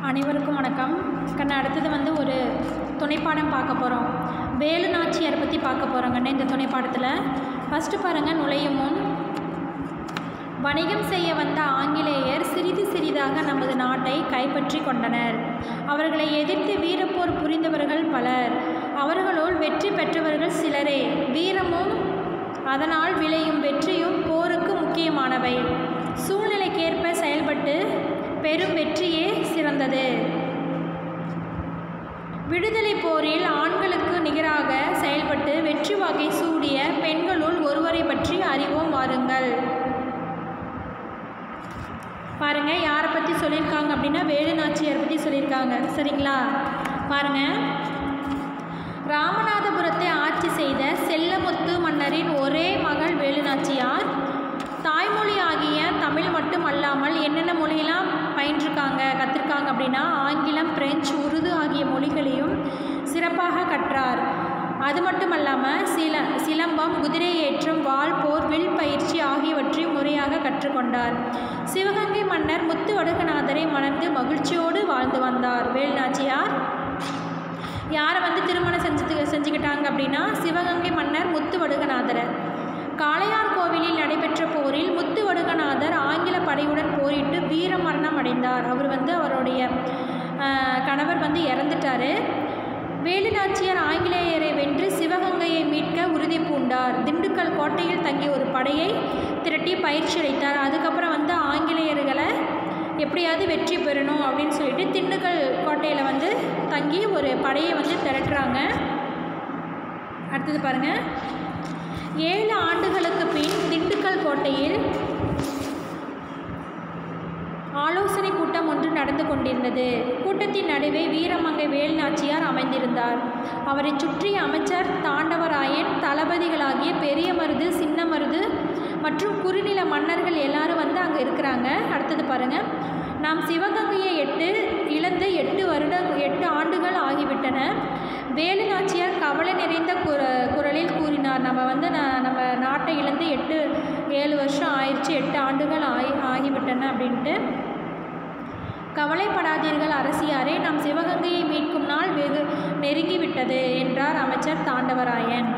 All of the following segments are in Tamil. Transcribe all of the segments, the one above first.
அனைவருக்கும் வணக்கம் கண்ணா அடுத்தது வந்து ஒரு துணைப்பாடம் பார்க்க போகிறோம் வேலு நாச்சியார் பற்றி பார்க்க போகிறோங்கண்ணே இந்த துணைப்பாடத்தில் ஃபஸ்ட்டு பாருங்கள் நுழையும் முன் வணிகம் செய்ய வந்த ஆங்கிலேயர் சிறிது சிறிதாக நமது நாட்டை கைப்பற்றி கொண்டனர் அவர்களை எதிர்த்து வீரப்போர் புரிந்தவர்கள் பலர் அவர்களுள் வெற்றி பெற்றவர்கள் சிலரே வீரமும் அதனால் விளையும் வெற்றியும் போருக்கு முக்கியமானவை சூழ்நிலைக்கேற்ப செயல்பட்டு பெரும் வெற்றியே சிறந்தது விடுதலை போரில் ஆண்களுக்கு நிகராக செயல்பட்டு வெற்றி வகை சூடிய பெண்களுள் ஒருவரை பற்றி அறிவோம் வாருங்கள் பாருங்க யாரை பற்றி சொல்லியிருக்காங்க அப்படின்னா வேலு நாச்சியார் பற்றி சொல்லியிருக்காங்க சரிங்களா பாருங்க ராமநாதபுரத்தை ஆட்சி செய்த செல்லமுத்து மன்னரின் ஒரே மகள் வேலு நாச்சியார் தாய்மொழி ஆகிய தமிழ் மட்டும் அல்லாமல் என்னென்ன மொழியெல்லாம் பயின்றிருக்காங்க கற்றுருக்காங்க அப்படின்னா ஆங்கிலம் பிரெஞ்சு உருது ஆகிய மொழிகளையும் சிறப்பாக கற்றார் அது மட்டும் அல்லாமல் சில சிலம்பம் குதிரை ஏற்றம் வாள் போர் வில் பயிற்சி ஆகியவற்றையும் முறையாக கற்றுக்கொண்டார் சிவகங்கை மன்னர் முத்து வடுகநாதரை மணந்து மகிழ்ச்சியோடு வாழ்ந்து வந்தார் வேல்நாச்சியார் யாரை வந்து திருமணம் செஞ்சு செஞ்சுக்கிட்டாங்க அப்படின்னா சிவகங்கை மன்னர் முத்து வடுகநாதரை காளையார் கோவிலில் நடைபெற்ற போரில் முத்து வடுகநாதர் ஆங்கில படையுடன் போரிட்டு வீர மரணம் அடைந்தார் அவர் வந்து அவருடைய கணவர் வந்து இறந்துட்டார் வேலுநாச்சியார் ஆங்கிலேயரை வென்று சிவகங்கையை மீட்க உறுதி பூண்டார் திண்டுக்கல் கோட்டையில் தங்கிய ஒரு படையை திரட்டி பயிற்சி அளித்தார் அதுக்கப்புறம் வந்து ஆங்கிலேயர்களை எப்படியாவது வெற்றி பெறணும் அப்படின்னு சொல்லிட்டு திண்டுக்கல் கோட்டையில் வந்து தங்கி ஒரு படையை வந்து திரட்டுறாங்க அடுத்தது பாருங்கள் ஏழு ஆண்டுகளுக்கு பின் திண்டுக்கல் கோட்டையில் ஆலோசனை கூட்டம் ஒன்று நடந்து கொண்டிருந்தது கூட்டத்தின் நடுவே வீரமங்கை வேல்நாச்சியார் அமைந்திருந்தார் அவரை சுற்றி அமைச்சர் தாண்டவராயன் தளபதிகளாகிய பெரிய மருது சின்ன மருது மற்றும் குறுநில மன்னர்கள் எல்லாரும் வந்து அங்கே இருக்கிறாங்க அடுத்தது பாருங்கள் நாம் சிவகங்கையை எட்டு இழந்து எட்டு வருட எட்டு ஆண்டுகள் ஆகிவிட்டன வேலு நாச்சியார் கவலை நிறைந்த குர குரலில் கூறினார் நம்ம வந்து நம்ம நாட்டை இழந்து எட்டு ஏழு வருஷம் ஆயிடுச்சு எட்டு ஆண்டுகள் ஆகி ஆகிவிட்டன அப்படின்ட்டு கவலைப்படாதீர்கள் அரசியாரே நாம் சிவகங்கையை மீட்கும் நாள் வெகு நெருங்கிவிட்டது என்றார் அமைச்சர் தாண்டவராயன்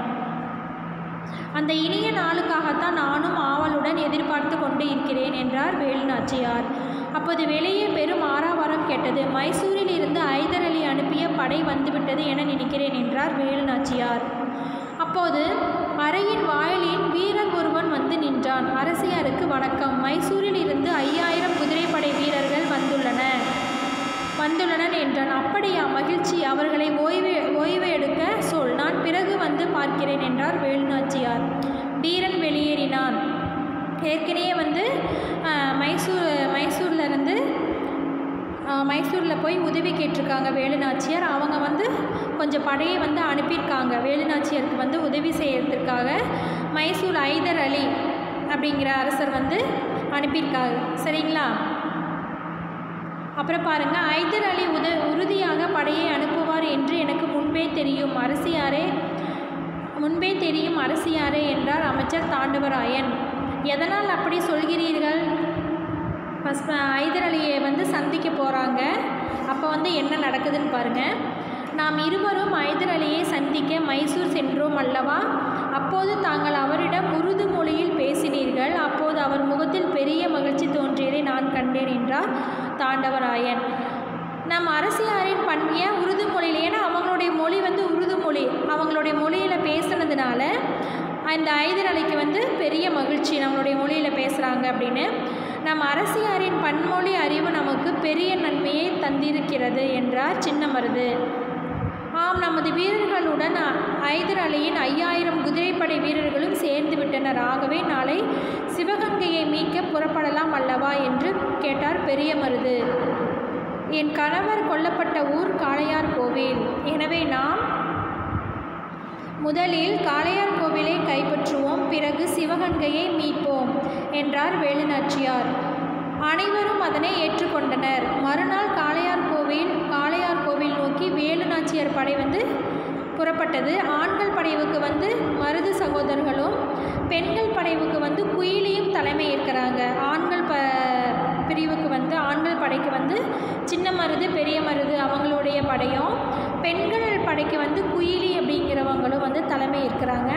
அந்த இனிய நாளுக்காகத்தான் நானும் ஆவலுடன் எதிர்பார்த்து கொண்டு இருக்கிறேன் என்றார் வேலுநாச்சியார் அப்போது வெளியே பெரும் ஆறாவரம் கேட்டது மைசூரில் இருந்து ஐதர் அலி அனுப்பிய படை வந்துவிட்டது என நினைக்கிறேன் என்றார் வேலுநாச்சியார் அப்போது அறையின் வாயிலின் வீரர் ஒருவன் வந்து நின்றான் அரசியாருக்கு வணக்கம் மைசூரில் இருந்து ஐயாயிரம் குதிரைப்படை வீரர்கள் வந்துள்ளனர் வந்துள்ளனர் என்றான் அப்படியா மகிழ்ச்சி அவர்களை ஓய்வு ஓய்வு எடுக்க சொல் நான் பிறகு வந்து பார்க்கிறேன் என்றார் வேலுநாச்சியார் வீரன் வெளியேறினான் ஏற்கனவே வந்து மைசூர் மைசூர்லேருந்து மைசூரில் போய் உதவி கேட்டிருக்காங்க வேலுநாச்சியார் அவங்க வந்து கொஞ்சம் படையை வந்து அனுப்பியிருக்காங்க வேலுநாச்சியாருக்கு வந்து உதவி செய்யறதுக்காக மைசூர் ஐதர் அலி அப்படிங்கிற அரசர் வந்து அனுப்பியிருக்காங்க சரிங்களா அப்புறம் பாருங்கள் ஐதர் அலி உத உறுதியாக படையை அனுப்புவார் என்று எனக்கு முன்பே தெரியும் அரசியாரே முன்பே தெரியும் அரசியாரே என்றார் அமைச்சர் தாண்டவராயன் எதனால் அப்படி சொல்கிறீர்கள் ஃபஸ்ட் ஐதர் அலியை வந்து சந்திக்க போகிறாங்க அப்போ வந்து என்ன நடக்குதுன்னு பாருங்கள் நாம் இருவரும் ஐதர் அலியை சந்திக்க மைசூர் சென்றோம் அல்லவா அப்போது தாங்கள் அவரிடம் உருது மொழியில் பேசினீர்கள் அப்போது அவர் முகத்தில் பெரிய மகிழ்ச்சி தோன்றியதை நான் கண்டேன் என்றார் தாண்டவராயன் நம் அரசியாரின் பண்பிய உருது மொழியில் ஏன்னா அவங்களுடைய மொழி வந்து உருது மொழி அவங்களுடைய மொழியில் பேசுனதுனால அந்த ஐதர் அலிக்கு வந்து பெரிய மகிழ்ச்சி நம்மளுடைய மொழியில் பேசுகிறாங்க அப்படின்னு நம் அரசியாரின் பன்மொழி அறிவு நமக்கு பெரிய நன்மையை தந்திருக்கிறது என்றார் சின்ன மருது ஆம் நமது வீரர்களுடன் ஐதர் அலியின் ஐயாயிரம் குதிரைப்படை வீரர்களும் சேர்ந்து விட்டனர் ஆகவே நாளை சிவகங்கையை மீட்க புறப்படலாம் அல்லவா என்று கேட்டார் பெரிய மருது என் கணவர் கொல்லப்பட்ட ஊர் காளையார் கோவில் எனவே நாம் முதலில் காளையார் கோவிலை கைப்பற்றுவோம் பிறகு சிவகங்கையை மீட்போம் என்றார் வேலுநாச்சியார் அனைவரும் அதனை ஏற்றுக்கொண்டனர் மறுநாள் காளையார் கோவில் காளையார் கோவில் நோக்கி வேலுநாச்சியார் படை வந்து புறப்பட்டது ஆண்கள் படைவுக்கு வந்து மருது சகோதரர்களும் பெண்கள் படைவுக்கு வந்து குயிலியும் தலைமை ஏற்கிறாங்க ஆண்கள் ப பிரிவுக்கு வந்து ஆண்கள் படைக்கு வந்து சின்ன மருது வந்து பெரிய மருது அவங்களுடைய படையும் பெண்கள் படைக்கு வந்து குயிலி அப்படிங்கிறவங்களும் வந்து தலைமை இருக்கிறாங்க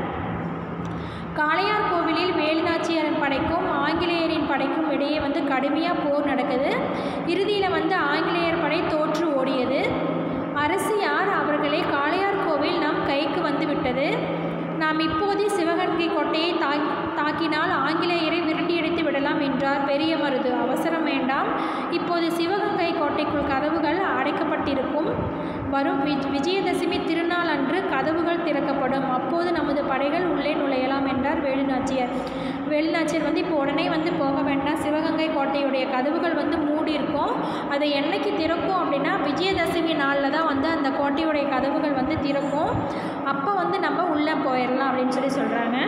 காளையார் கோவிலில் வேலுநாச்சியாரின் படைக்கும் ஆங்கிலேயரின் படைக்கும் இடையே வந்து கடுமையாக போர் நடக்குது இறுதியில் வந்து ஆங்கிலேயர் படை தோற்று ஓடியது அரசியார் அவர்களை காளையார் கோவில் நம் கைக்கு வந்து விட்டது நாம் இப்போதே சிவகங்கை கோட்டையை தாக் தாக்கினால் ஆங்கிலேயரை விரட்டியடித்து விடலாம் என்றார் பெரிய மருது அவசரம் வேண்டாம் இப்போது சிவகங்கை கோட்டைக்குள் கதவுகள் அடைக்கப்பட்டிருக்கும் வரும் விஜ் விஜயதசமி திருநாள் அன்று கதவுகள் திறக்கப்படும் அப்போது நமது படைகள் உள்ளே நுழையலாம் என்றார் வேலுநாச்சியார் வேலுநாச்சியார் வந்து இப்போ உடனே வந்து போக வேண்டாம் சிவகங்கை கோட்டையுடைய கதவுகள் வந்து மூடி இருக்கும் அதை என்னைக்கு திறக்கும் அப்படின்னா விஜயதசமி நாளில் தான் வந்து அந்த கோட்டையுடைய கதவுகள் வந்து திறக்கும் அப்போ வந்து நம்ம உள்ளே போயிடலாம் அப்படின்னு சொல்லி சொல்கிறாங்க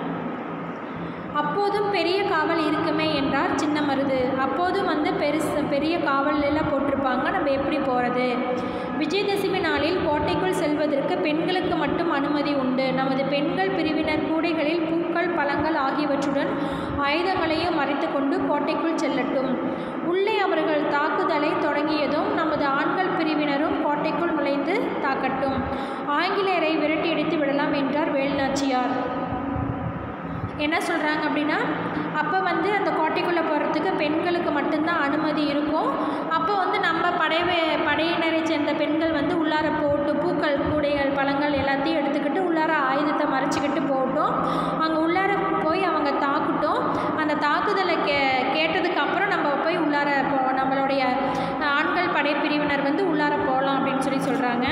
அப்போதும் பெரிய காவல் இருக்குமே என்றார் சின்ன மருது அப்போதும் வந்து பெருசு பெரிய காவல் எல்லாம் போட்டிருப்பாங்க நம்ம எப்படி போகிறது விஜயதசமி நாளில் கோட்டைக்குள் செல்வதற்கு பெண்களுக்கு மட்டும் அனுமதி உண்டு நமது பெண்கள் பிரிவினர் கூடைகளில் பூக்கள் பழங்கள் ஆகியவற்றுடன் ஆயுதங்களையும் மறைத்து கொண்டு கோட்டைக்குள் செல்லட்டும் உள்ளே அவர்கள் தாக்குதலை தொடங்கியதும் நமது ஆண்கள் பிரிவினரும் கோட்டைக்குள் நுழைந்து தாக்கட்டும் ஆங்கிலேயரை விரட்டி அடித்து விடலாம் என்றார் வேலுநாச்சியார் என்ன சொல்கிறாங்க அப்படின்னா அப்போ வந்து அந்த கோட்டைக்குள்ளே போகிறதுக்கு பெண்களுக்கு மட்டும்தான் அனுமதி இருக்கும் அப்போ வந்து நம்ம படைவே படையினரை சேர்ந்த பெண்கள் வந்து உள்ளார போட்டு பூக்கள் கூடைகள் பழங்கள் எல்லாத்தையும் எடுத்துக்கிட்டு உள்ளார ஆயுதத்தை மறைச்சிக்கிட்டு போகட்டும் அங்கே உள்ளார போய் அவங்க தாக்கட்டும் அந்த தாக்குதலை கே கேட்டதுக்கு அப்புறம் நம்ம போய் உள்ளார போ நம்மளுடைய ஆண்கள் படைப்பிரிவினர் வந்து உள்ளார போகலாம் அப்படின்னு சொல்லி சொல்கிறாங்க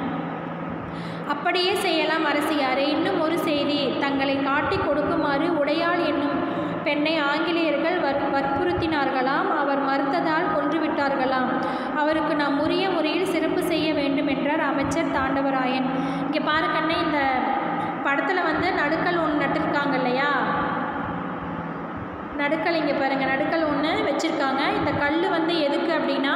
அப்படியே செய்யலாம் அரசியாரே இன்னும் ஒரு செய்தி தங்களை காட்டி கொடுக்குமாறு உடையாள் என்னும் பெண்ணை ஆங்கிலேயர்கள் வர் வற்புறுத்தினார்களாம் அவர் மறுத்ததால் கொன்றுவிட்டார்களாம் அவருக்கு நாம் உரிய முறையில் சிறப்பு செய்ய வேண்டும் என்றார் அமைச்சர் தாண்டவராயன் இங்கே பாரு கண்ணே இந்த படத்தில் வந்து நடுக்கல் ஒன்று நட்டிருக்காங்க இல்லையா நடுக்கல் இங்கே பாருங்கள் நடுக்கல் ஒன்று வச்சுருக்காங்க இந்த கல் வந்து எதுக்கு அப்படின்னா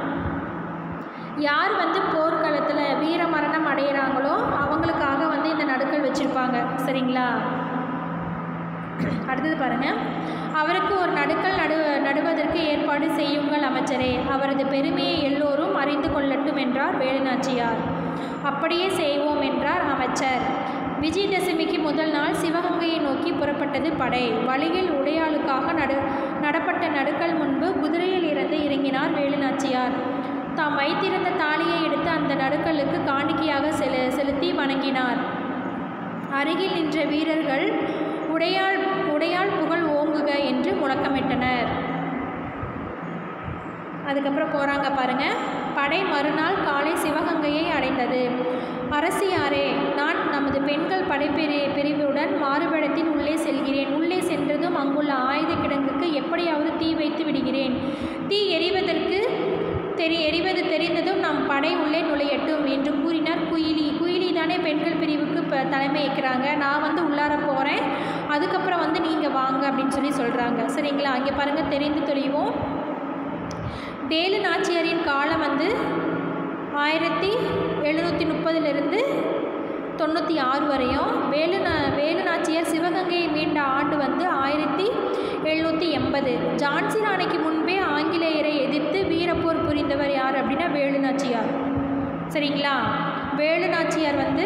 யார் வந்து போர்க்களத்தில் வீர மரணம் அடைகிறாங்களோ அவங்களுக்காக வந்து இந்த நடுக்கல் வச்சுருப்பாங்க சரிங்களா அடுத்தது பாருங்கள் அவருக்கு ஒரு நடுக்கல் நடு நடுவதற்கு ஏற்பாடு செய்யுங்கள் அமைச்சரே அவரது பெருமையை எல்லோரும் அறிந்து கொள்ளட்டும் என்றார் வேலுநாச்சியார் அப்படியே செய்வோம் என்றார் அமைச்சர் விஜயதசமிக்கு முதல் நாள் சிவகங்கையை நோக்கி புறப்பட்டது படை வழியில் உடையாளுக்காக நடு நடப்பட்ட நடுக்கல் முன்பு குதிரையில் இருந்து இறங்கினார் வேலுநாச்சியார் தாம் வைத்திருந்த தாலியை எடுத்து அந்த நடுக்கல்லுக்கு காணிக்கையாக செலு செலுத்தி வணங்கினார் அருகில் நின்ற வீரர்கள் உடையாள் உடையாள் புகழ் ஓங்குக என்று முழக்கமிட்டனர் அதுக்கப்புறம் போகிறாங்க பாருங்க படை மறுநாள் காலை சிவகங்கையை அடைந்தது அரசியாரே நான் நமது பெண்கள் படைப்பிரி பிரிவுடன் மாறுபடத்தில் உள்ளே செல்கிறேன் உள்ளே சென்றதும் அங்குள்ள ஆயுத கிடங்குக்கு எப்படியாவது தீ வைத்து விடுகிறேன் தீ எரிவதற்கு தெரி எரிவது தெரிந்ததும் நம் படை உள்ளே நுழையட்டும் என்று கூறினார் குயிலி குயிலி தானே பெண்கள் பிரிவுக்கு இப்போ தலைமை ஏற்கிறாங்க நான் வந்து உள்ளார போகிறேன் அதுக்கப்புறம் வந்து நீங்கள் வாங்க அப்படின்னு சொல்லி சொல்கிறாங்க சரிங்களா அங்கே பாருங்கள் தெரிந்து தெளிவோம் வேலு நாச்சியாரின் காலம் வந்து ஆயிரத்தி எழுநூற்றி முப்பதுலேருந்து தொண்ணூற்றி ஆறு வரையும் வேலு நா வேலு நாச்சியார் சிவகங்கையை மீண்ட ஆண்டு வந்து ஆயிரத்தி எழுநூற்றி எண்பது ஜான்சி ராணிக்கு முன்பே ஆங்கிலேயரை எதிர்த்து வீரப்போர் புரிந்தவர் யார் அப்படின்னா வேலு நாச்சியார் சரிங்களா வேலு நாச்சியார் வந்து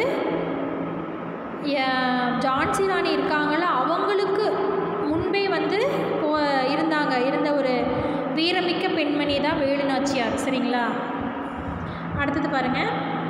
ய- ஜான்சி ராணி இருக்காங்களோ அவங்களுக்கு முன்பே வந்து போ இருந்தாங்க இருந்த ஒரு வீரமிக்க பெண்மணி தான் வேலு நாச்சியார் சரிங்களா அடுத்தது பாருங்கள்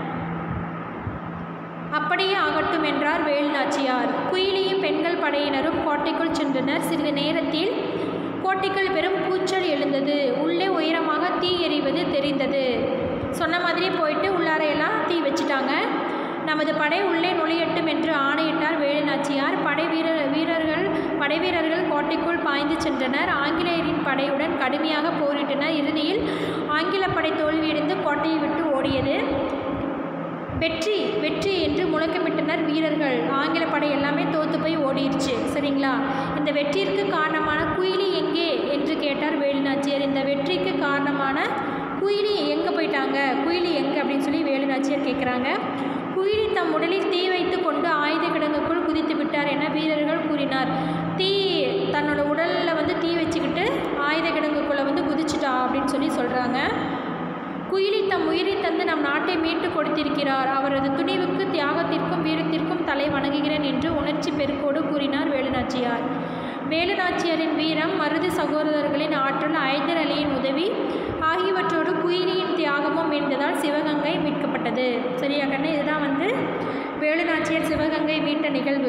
அப்படியே ஆகட்டும் என்றார் வேல் நாச்சியார் குயிலியும் பெண்கள் படையினரும் கோட்டைக்குள் சென்றனர் சிறிது நேரத்தில் கோட்டைக்குள் பெரும் கூச்சல் எழுந்தது உள்ளே உயரமாக தீ எரிவது தெரிந்தது சொன்ன மாதிரி போயிட்டு உள்ளாரையெல்லாம் தீ வச்சுட்டாங்க நமது படை உள்ளே நுழையட்டும் என்று ஆணையிட்டார் வேலு நாச்சியார் படை வீரர் வீரர்கள் படை வீரர்கள் கோட்டைக்குள் பாய்ந்து சென்றனர் ஆங்கிலேயரின் படையுடன் கடுமையாக போரிட்டனர் இறுதியில் ஆங்கில படை தோல்வியடைந்து கோட்டையை விட்டு ஓடியது வெற்றி வெற்றி என்று முழக்கமிட்டனர் வீரர்கள் ஆங்கில படை எல்லாமே தோத்து போய் ஓடிடுச்சு சரிங்களா இந்த வெற்றிற்கு காரணமான குயிலி எங்கே என்று கேட்டார் வேலுநாச்சியார் இந்த வெற்றிக்கு காரணமான குயிலி எங்கே போயிட்டாங்க குயிலி எங்கே அப்படின்னு சொல்லி வேலுநாச்சியார் கேட்குறாங்க குயிலி தம் உடலில் தீ வைத்து கொண்டு ஆயுத கிடங்குக்குள் குதித்து விட்டார் என வீரர்கள் கூறினார் தீ தன்னோட உடலில் வந்து தீ வச்சுக்கிட்டு ஆயுத கிடங்குக்குள்ளே வந்து குதிச்சிட்டா அப்படின்னு சொல்லி சொல்கிறாங்க குயிலி தம் உயிரை தந்து நம் நாட்டை மீட்டு கொடுத்திருக்கிறார் அவரது துணிவுக்கு தியாகத்திற்கும் வீரத்திற்கும் தலை வணங்குகிறேன் என்று உணர்ச்சி பெருக்கோடு கூறினார் வேலுநாச்சியார் வேலுநாச்சியாரின் வீரம் மருது சகோதரர்களின் ஆற்றல் ஐதர் அலியின் உதவி ஆகியவற்றோடு குயிலியின் தியாகமும் மீண்டதால் சிவகங்கை மீட்கப்பட்டது சரியா கண்ணு இதுதான் வந்து வேலுநாச்சியார் சிவகங்கை மீட்ட நிகழ்வு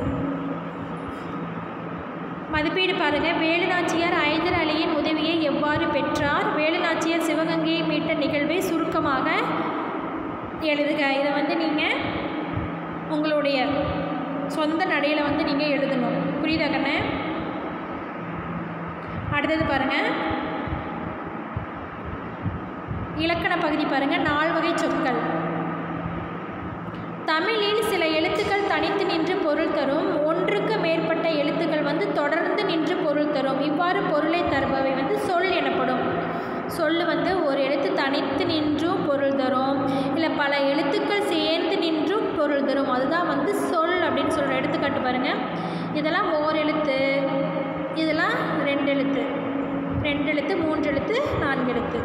மதிப்பீடு பாருங்க வேலுநாச்சியார் ஐதர் அலியின் உதவியை எவ்வாறு பெற்றார் வேலுநாச்சியார் சிவகங்கையை மீட்ட நிகழ்வை சுருக்கமாக எழுதுக இதை வந்து நீங்கள் உங்களுடைய சொந்த நடையில் வந்து நீங்கள் எழுதணும் புரியுதா கண்ணு அடுத்தது பாருங்கள் இலக்கண பகுதி பாருங்கள் நால்வகை சொற்கள் தமிழில் சில எழுத்துக்கள் தனித்து நின்று பொருள் தரும் ஒன்றுக்கு மேற்பட்ட எழுத்துக்கள் வந்து தொடர்ந்து நின்று பொருள் தரும் இவ்வாறு பொருளை தருபவை வந்து சொல் எனப்படும் சொல் வந்து ஒரு எழுத்து தனித்து நின்றும் பொருள் தரும் இல்லை பல எழுத்துக்கள் சேர்ந்து நின்றும் பொருள் தரும் அதுதான் வந்து சொல் அப்படின்னு சொல்கிற எடுத்துக்காட்டு பாருங்கள் இதெல்லாம் ஓர் எழுத்து இதெல்லாம் ரெண்டு எழுத்து ரெண்டு எழுத்து மூன்று எழுத்து நான்கு எழுத்து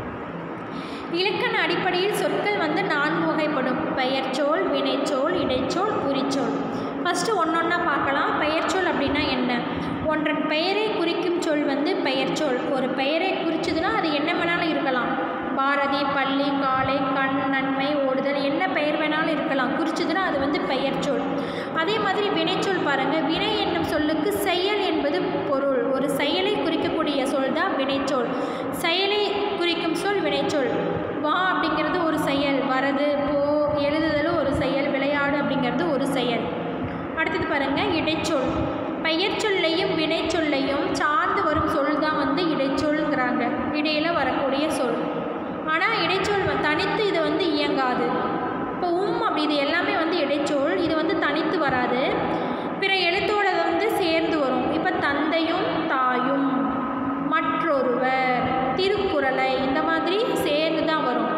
இலக்கண அடிப்படையில் சொற்கள் வந்து நான்கு வகைப்படும் பெயர்ச்சொல் வினைச்சொல் இடைச்சொல் குறிச்சொல் ஃபஸ்ட்டு ஒன்றொன்னா பார்க்கலாம் பெயர்ச்சொல் அப்படின்னா என்ன ஒன்றன் பெயரை குறிக்கும் சொல் வந்து பெயர்ச்சொல் ஒரு பெயரை குறிச்சதுன்னா அது என்ன வேணாலும் இருக்கலாம் பாரதி பள்ளி காலை கண் நன்மை ஓடுதல் என்ன பெயர் வேணாலும் இருக்கலாம் குறிச்சதுன்னா அது வந்து பெயர்ச்சொல் அதே மாதிரி வினைச்சொல் பாருங்கள் வினை என்னும் சொல்லுக்கு செயல் என்பது பொருள் ஒரு செயலை குறிக்கக்கூடிய சொல் தான் வினைச்சொல் செயலை குறிக்கும் சொல் வினைச்சொல் வா அப்படிங்கிறது ஒரு செயல் வரது போ எழுதுதலும் ஒரு செயல் விளையாடு அப்படிங்கிறது ஒரு செயல் அடுத்தது பாருங்கள் இடைச்சொல் பெயர்ச்சொல்லையும் வினைச்சொல்லையும் சார்ந்து வரும் சொல் தான் வந்து இடைச்சொல்ங்கிறாங்க இடையில் வரக்கூடிய சொல் ஆனால் இடைச்சொல் வ- தனித்து இது வந்து இயங்காது இப்போ உம் அப்படி இது எல்லாமே வந்து இடைச்சொல் இது வந்து தனித்து வராது பிற எழுத்தோட வந்து சேர்ந்து வரும் இப்போ தந்தையும் தாயும் மற்றொருவர் திருக்குறளை இந்த மாதிரி சேர்ந்து தான் வரும்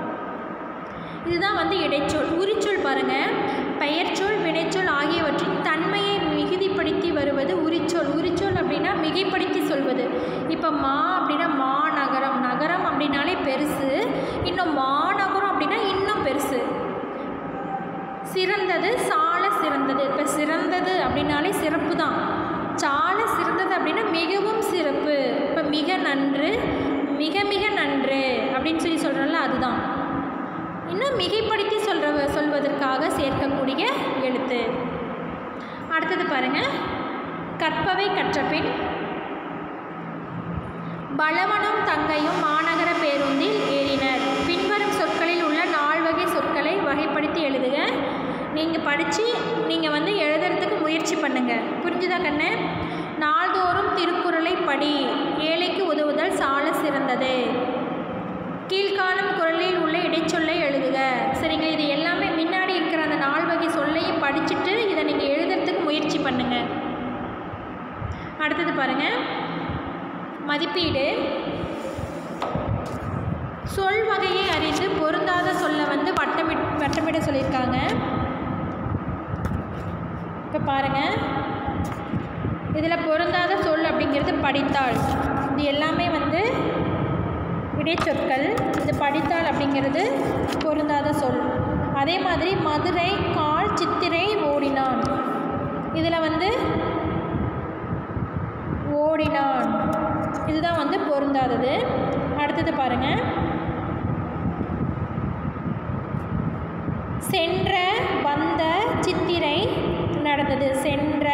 இதுதான் வந்து இடைச்சொல் உரிச்சொல் பாருங்க பெயர்ச்சொல் வினைச்சொல் ஆகியவற்றின் தன்மையை மிகுதிப்படுத்தி வருவது உரிச்சொல் உரிச்சொல் அப்படின்னா மிகைப்படுத்தி சொல்வது இப்போ மா அப்படின்னா மாநகரம் நகரம் அப்படின்னாலே பெருசு இன்னும் மாநகரம் அப்படின்னா இன்னும் பெருசு சிறந்தது சால சிறந்தது இப்போ சிறந்தது அப்படின்னாலே சிறப்பு தான் சால சிறந்தது அப்படின்னா மிகவும் சிறப்பு இப்போ மிக நன்று மிக மிக நன்று அப்படின்னு சொல்லி சொல்கிறோம்ல அதுதான் இன்னும் மிகைப்படுத்தி சொல்ற சொல்வதற்காக சேர்க்கக்கூடிய எழுத்து அடுத்தது பாருங்க கற்பவை கற்றபின் பலவனும் தங்கையும் மாநகர பேருந்தில் ஏறினர் பின்வரும் சொற்களில் உள்ள நால்வகை சொற்களை வகைப்படுத்தி எழுதுக நீங்கள் படித்து நீங்கள் வந்து எழுதுறதுக்கு முயற்சி பண்ணுங்க புரிஞ்சுதா கண்ணு நாள்தோறும் திருக்குறளை படி ஏழைக்கு உதவுதல் சால சிறந்தது கீழ்காணும் குரலில் உள்ள இடைச்சொல்லை எழுதுக சரிங்களா இது எல்லாமே முன்னாடி இருக்கிற அந்த நால் வகை சொல்லையும் படிச்சுட்டு இதை நீங்கள் எழுதுறதுக்கு முயற்சி பண்ணுங்க அடுத்தது பாருங்க மதிப்பீடு சொல் வகையை அறிந்து பொருந்தாத சொல்லை வந்து வட்டமிட் வட்டமிட சொல்லியிருக்காங்க இப்போ பாருங்க இதில் பொருந்தாத சொல் அப்படிங்கிறது படித்தாள் இது எல்லாமே வந்து இடைச்சொற்கள் இது படித்தாள் அப்படிங்கிறது பொருந்தாத சொல் அதே மாதிரி மதுரை கால் சித்திரை ஓடினான் இதில் வந்து ஓடினான் இதுதான் வந்து பொருந்தாதது அடுத்தது பாருங்க சென்ற வந்த சித்திரை நடந்தது சென்ற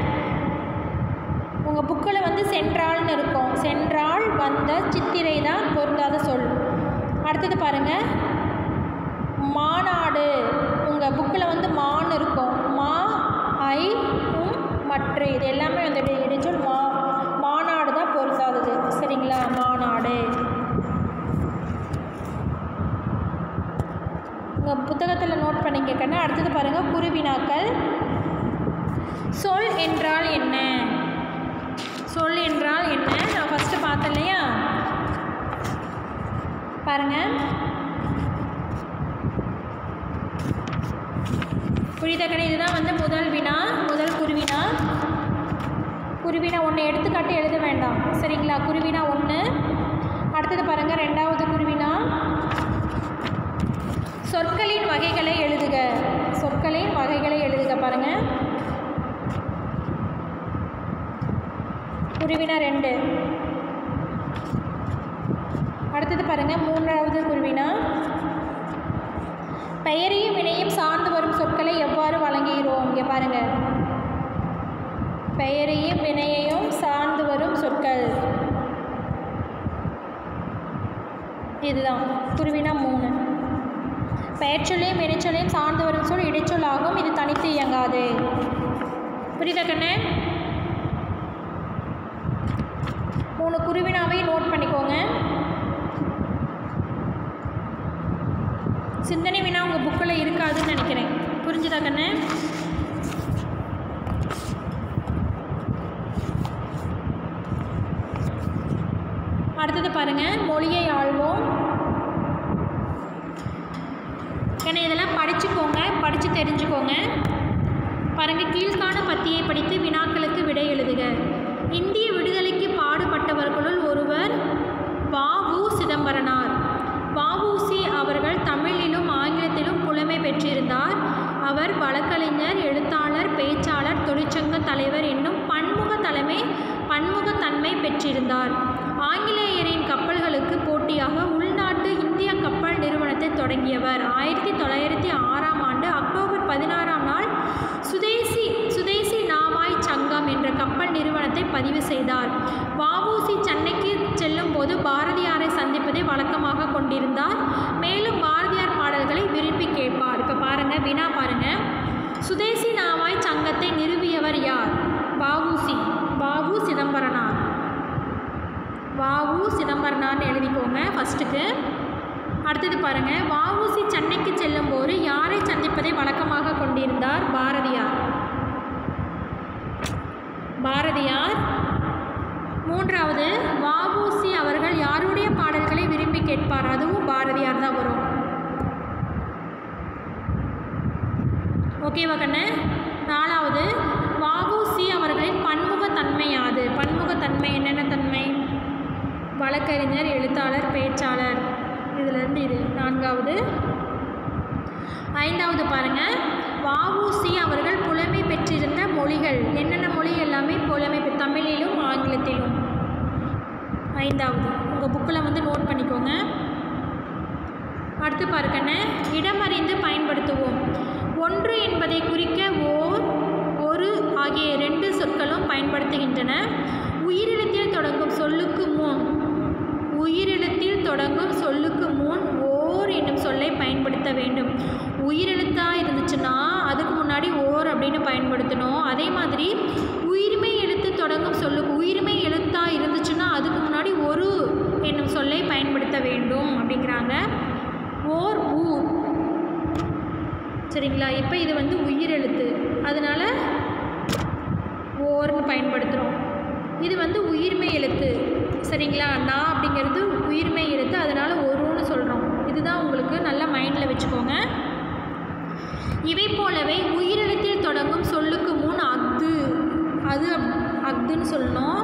உங்கள் புக்கில் வந்து சென்றாள்னு இருக்கும் சென்றாள் வந்த சித்திரை தான் பொருந்தாத சொல் அடுத்தது பாருங்கள் மாநாடு உங்கள் புக்கில் வந்து மான் இருக்கும் மா ஐ உம் மற்ற இது எல்லாமே வந்து இடை- இடைச்சொல் மா மாநாடு தான் பொருந்தாதது சரிங்களா மாநாடு உங்கள் புத்தகத்தில் நோட் பண்ணிக்க கண்ணு அடுத்தது பாருங்கள் குருவினாக்கள் சொல் என்றால் என்ன சொல் என்றால் என்ன நான் ஃபஸ்ட்டு பார்த்தேன் இல்லையா பாருங்க புரிதக்கணி இதுதான் வந்து முதல் வினா முதல் குருவினா குருவினா ஒன்று எடுத்துக்காட்டு எழுத வேண்டாம் சரிங்களா குருவினா ஒன்று அடுத்தது பாருங்கள் ரெண்டாவது குருவினா சொற்களின் வகைகளை எழுதுக சொற்களின் வகைகளை எழுதுக பாருங்க குருவினா ரெண்டு அடுத்தது பாருங்க மூன்றாவது குருவினா பெயரையும் வினையும் சார்ந்து வரும் சொற்களை எவ்வாறு வழங்குகிறோம் இங்கே பாருங்க பெயரையும் வினையையும் சார்ந்து வரும் சொற்கள் இதுதான் குருவினா மூணு பெயர்ச்சொல்லையும் வினைச்சொல்லையும் சார்ந்து வரும் சொல் இடைச்சொல் ஆகும் இது தனித்து இயங்காது புரியுதா கண்ணு மூணு குருவினாவை நோட் பண்ணிக்கோங்க சிந்தனை வினா உங்கள் புக்கில் இருக்காதுன்னு நினைக்கிறேன் புரிஞ்சுதா கண்ணு அடுத்தது பாருங்கள் மொழியை ஆள்வோம் ஏன்னா இதெல்லாம் படிச்சுக்கோங்க படித்து தெரிஞ்சுக்கோங்க பாருங்கள் கீழ்காண பத்தியை படித்து வினாக்களுக்கு விடை எழுதுக இந்திய விடுதலைக்கு பாடுபட்டவர்களுள் ஒருவர் வாவு சிதம்பரனார் வஉசி அவர்கள் தமிழிலும் ஆங்கிலத்திலும் புலமை பெற்றிருந்தார் அவர் வழக்கறிஞர் எழுத்தாளர் பேச்சாளர் தொழிற்சங்க தலைவர் என்னும் பன்முக தலைமை பன்முகத்தன்மை பெற்றிருந்தார் ஆங்கிலேயரின் கப்பல்களுக்கு போட்டியாக உள்நாட்டு இந்திய கப்பல் நிறுவனத்தை தொடங்கியவர் ஆயிரத்தி தொள்ளாயிரத்தி ஆறாம் ஆண்டு அக்டோபர் பதினாறாம் நாள் சுதேசி சுதேசி நாமாய் சங்கம் என்ற கப்பல் நிறுவனத்தை பதிவு செய்தார் வஉசி சென்னைக்கு செல்லும் போது பாரதியாரை சந்திப்பதை வழக்கமாக கொண்டிருந்தார் மேலும் பாரதியார் பாடல்களை விரும்பி கேட்பார் இப்போ பாருங்கள் வினா பாருங்கள் சுதேசி நாமாய் சங்கத்தை நிறுவியவர் யார் வஉசி வாவு சிதம்பரனார் வாவு சிதம்பரனார்னு எழுதிக்கோங்க ஃபஸ்ட்டுக்கு அடுத்தது பாருங்கள் வஉசி சென்னைக்கு செல்லும்போது யாரை சந்திப்பதை வழக்கமாக கொண்டிருந்தார் பாரதியார் பாரதியார் மூன்றாவது வஉசி அவர்கள் யாருடைய பாடல்களை விரும்பி கேட்பார் அதுவும் பாரதியார் தான் வரும் ஓகேவா கண்ணு நாலாவது வஉசி அவர்களின் பன்முகத்தன்மை யாது பன்முகத்தன்மை என்னென்ன தன்மை வழக்கறிஞர் எழுத்தாளர் பேச்சாளர் இதிலிருந்து இது நான்காவது ஐந்தாவது பாருங்க வஉசி அவர்கள் புலமை பெற்றிருந்த மொழிகள் என்னென்ன மொழி எல்லாமே புலமை பெ தமிழிலும் ஆங்கிலத்திலும் ஐந்தாவது உங்கள் புக்கில் வந்து நோட் பண்ணிக்கோங்க அடுத்து பாருக்கண்ணே இடமறிந்து பயன்படுத்துவோம் ஒன்று என்பதை குறிக்க ஓர் ஒரு ஆகிய ரெண்டு சொற்களும் பயன்படுத்துகின்றன உயிரிழத்தில் தொடங்கும் சொல்லுக்கு முன் உயிரெழுத்தில் தொடங்கும் சொல்லுக்கு முன் ஓர் என்னும் சொல்லை பயன்படுத்த வேண்டும் உயிரெழுத்தாக இருந்துச்சுன்னா அதுக்கு முன்னாடி ஓர் அப்படின்னு பயன்படுத்தணும் அதே மாதிரி உயிர்மை எழுத்து தொடங்கும் சொல்லுக்கு உயிர்மை எழுத்தாக இருந்துச்சுன்னா அதுக்கு முன்னாடி ஒரு என்னும் சொல்லை பயன்படுத்த வேண்டும் அப்படிங்கிறாங்க ஓர் ஊர் சரிங்களா இப்போ இது வந்து உயிரெழுத்து அதனால ஓர்னு பயன்படுத்துகிறோம் இது வந்து உயிர்மை எழுத்து சரிங்களா நான் அப்படிங்கிறது உயிர்மை எழுத்து அதனால் ஒருன்னு சொல்கிறோம் இதுதான் உங்களுக்கு நல்ல மைண்டில் வச்சுக்கோங்க இவை போலவே உயிரெழுத்தில் தொடங்கும் சொல்லுக்கு முன் அஃது அது அப்- அஃதுன்னு சொல்லணும்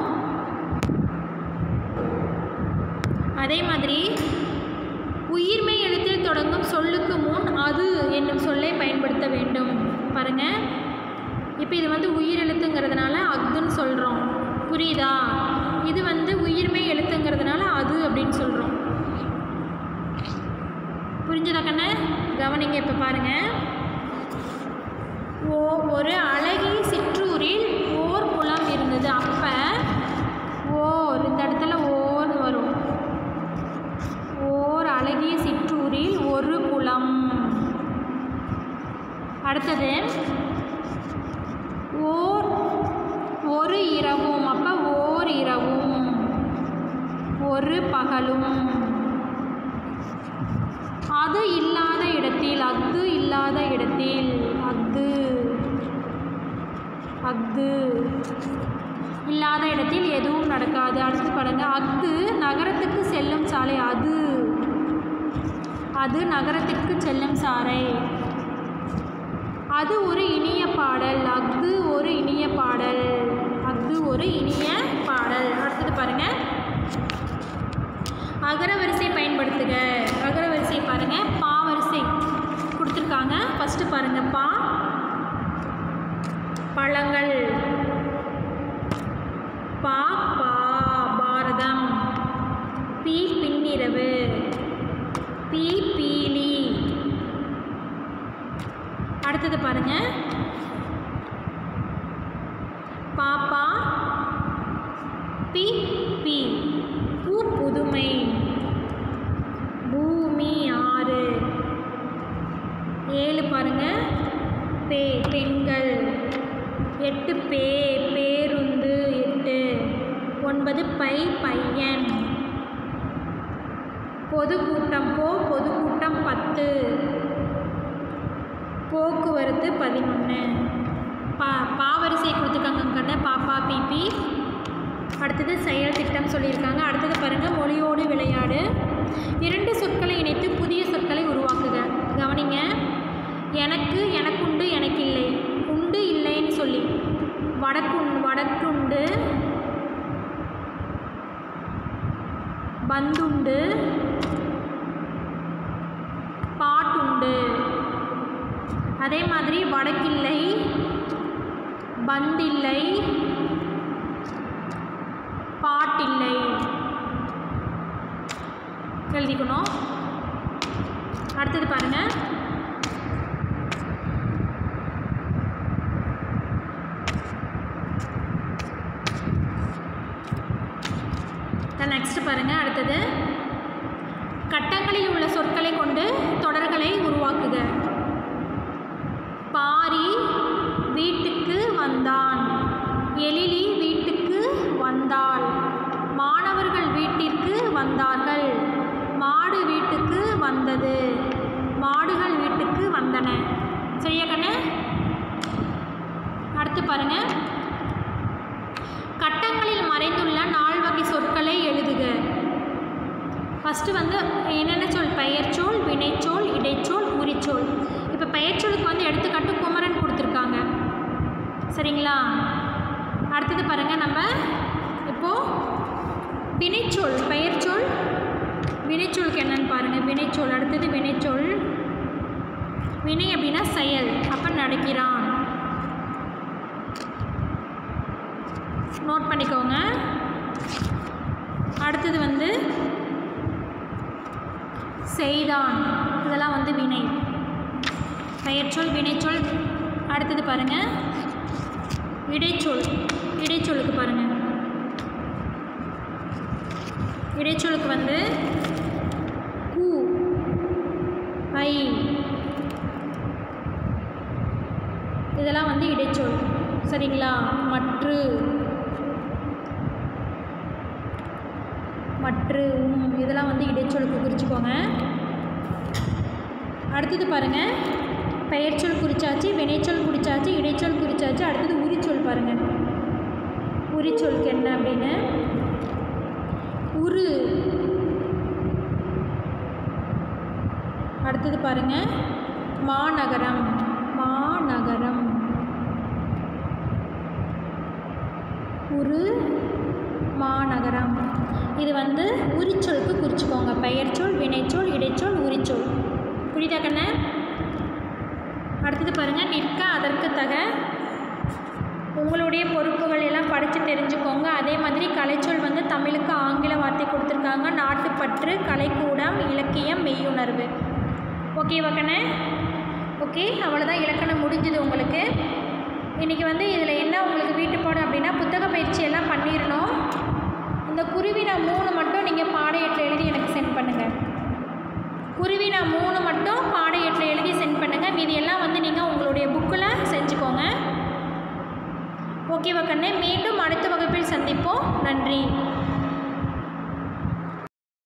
அதே மாதிரி உயிர்மை எழுத்தில் தொடங்கும் சொல்லுக்கு முன் அது என்னும் சொல்லை பயன்படுத்த வேண்டும் பாருங்க இப்போ இது வந்து உயிரெழுத்துங்கிறதுனால அஃதுன்னு சொல்கிறோம் புரியுதா இது வந்து உயிர்மை எழுத்துங்கிறதுனால அது அப்படின்னு சொல்கிறோம் புரிஞ்சதா கண்ணு கவனிங்க இப்போ பாருங்க ஓ ஒரு அழகிய சிற்றூரில் ஓர் குளம் இருந்தது அப்போ ஓர் இந்த இடத்துல ஓர்னு வரும் ஓர் அழகிய சிற்றூரில் ஒரு குளம் அடுத்தது ஓர் ஒரு இரவும் அப்போ ஓர் இரவும் ஒரு பகலும் அது இல்லாத இடத்தில் அஃது இல்லாத இடத்தில் அஃது அஃது இல்லாத இடத்தில் எதுவும் நடக்காது அடுத்து பாருங்க அஃது நகரத்துக்கு செல்லும் சாலை அது அது நகரத்திற்கு செல்லும் சாலை அது ஒரு இனிய பாடல் அஃது ஒரு இனிய பாடல் அஃது ஒரு இனிய பாடல் அடுத்தது பாருங்க அகரவரிசை பயன்படுத்துக அகரவரிசை பாருங்க பாவரிசை பாருங்க பா பழங்கள் பா பா பாரதம் பி பின்னிரவு பி பீலி அடுத்தது பாருங்க பாப்பா பி பி பூ புதுமை பூமி ஆறு ஏழு பாருங்க பே பெண்கள் எட்டு பே பேருந்து எட்டு ஒன்பது பை பையன் பொதுக்கூட்டம் போ பொதுக்கூட்டம் பத்து போக்குவரத்து பதினொன்று பா பாவரிசை கொடுத்துருக்காங்க கண்ண பாப்பா பிபி அடுத்தது செயல் திட்டம் சொல்லியிருக்காங்க அடுத்தது பாருங்கள் மொழியோடு விளையாடு இரண்டு சொற்களை இணைத்து புதிய சொற்களை உருவாக்குக கவனிங்க எனக்கு எனக்குண்டு எனக்கு இல்லை உண்டு இல்லைன்னு சொல்லி வடக்குண் வடக்குண்டு பந்துண்டு பாட்டுண்டு அதே மாதிரி வடக்கில்லை பந்தில்லை பாட்டில்லை எழுதிக்கணும் அடுத்தது பாருங்க நெக்ஸ்ட் பாருங்க அடுத்தது கட்டங்களில் உள்ள சொற்களை கொண்டு தொடர்களை உருவாக்குக பாரி வீட்டுக்கு வந்தான் எழிலி வீட்டுக்கு வந்தாள் மாணவர்கள் வீட்டிற்கு வந்தார்கள் மாடு வீட்டுக்கு வந்தது மாடுகள் வீட்டுக்கு வந்தன சரியா கண்ணு அடுத்து பாருங்க கட்டங்களில் மறைந்துள்ள நால் வகை சொற்களை எழுதுக ஃபஸ்ட்டு வந்து என்னென்ன சொல் பெயர்ச்சொல் வினைச்சொல் இடைச்சொல் உரிச்சொல் இப்போ பெயர்ச்சொலுக்கு வந்து எடுத்துக்காட்டு குமரன் கொடுத்துருக்காங்க சரிங்களா அடுத்தது பாருங்கள் நம்ம இப்போது வினைச்சொல் பெயர்ச்சொல் வினைச்சொலுக்கு என்னன்னு பாருங்கள் வினைச்சொல் அடுத்தது வினைச்சொல் வினை அப்படின்னா செயல் அப்போ நடக்கிறான் நோட் பண்ணிக்கோங்க அடுத்தது வந்து செய்தான் இதெல்லாம் வந்து வினை பெயர்ச்சொல் வினைச்சொல் அடுத்தது பாருங்க இடைச்சொல் இடைச்சொலுக்கு பாருங்க இடைச்சொலுக்கு வந்து கூ ஐ இதெல்லாம் வந்து இடைச்சொல் சரிங்களா மற்று மற்று உம் இதெல்லாம் வந்து இடைச்சொலுக்கு குறிச்சுக்கோங்க அடுத்தது பாருங்கள் பெயர்ச்சொல் குறிச்சாச்சு வினைச்சொல் குறிச்சாச்சு இடைச்சொல் குறிச்சாச்சு அடுத்தது உரிச்சொல் பாருங்கள் உரிச்சொலுக்கு என்ன அப்படின்னு உரு அடுத்தது பாருங்கள் மாநகரம் மாநகரம் உரு மாநகரம் இது வந்து உரிச்சொலுக்கு குறிச்சுக்கோங்க பெயர்ச்சொல் வினைச்சொல் இடைச்சொல் உரிச்சொல் புரியுதா கண்ணு அடுத்தது பாருங்கள் நிற்க அதற்கு தக உங்களுடைய பொறுப்புகள் எல்லாம் படித்து தெரிஞ்சுக்கோங்க அதே மாதிரி கலைச்சொல் வந்து தமிழுக்கு ஆங்கில வார்த்தை கொடுத்துருக்காங்க நாட்டுப்பற்று கலைக்கூடம் இலக்கியம் மெய்யுணர்வு ஓகேவா கண்ணு ஓகே அவ்வளோதான் இலக்கணம் முடிஞ்சுது உங்களுக்கு இன்றைக்கி வந்து இதில் என்ன உங்களுக்கு வீட்டு பாடம் அப்படின்னா புத்தக பயிற்சி எல்லாம் பண்ணிடணும் இந்த குருவின மூணு மட்டும் நீங்கள் பாடையேட்டில் எழுதி எனக்கு சென்ட் பண்ணுங்கள் குருவின மூணு மட்டும் பாடையேட்டில் எழுதி சென்ட் பண்ணுங்கள் மீதி எல்லாம் வந்து நீங்கள் உங்களுடைய புக்கில் செஞ்சுக்கோங்க ஓகேவா கண்ணு மீண்டும் அடுத்த வகுப்பில் சந்திப்போம் நன்றி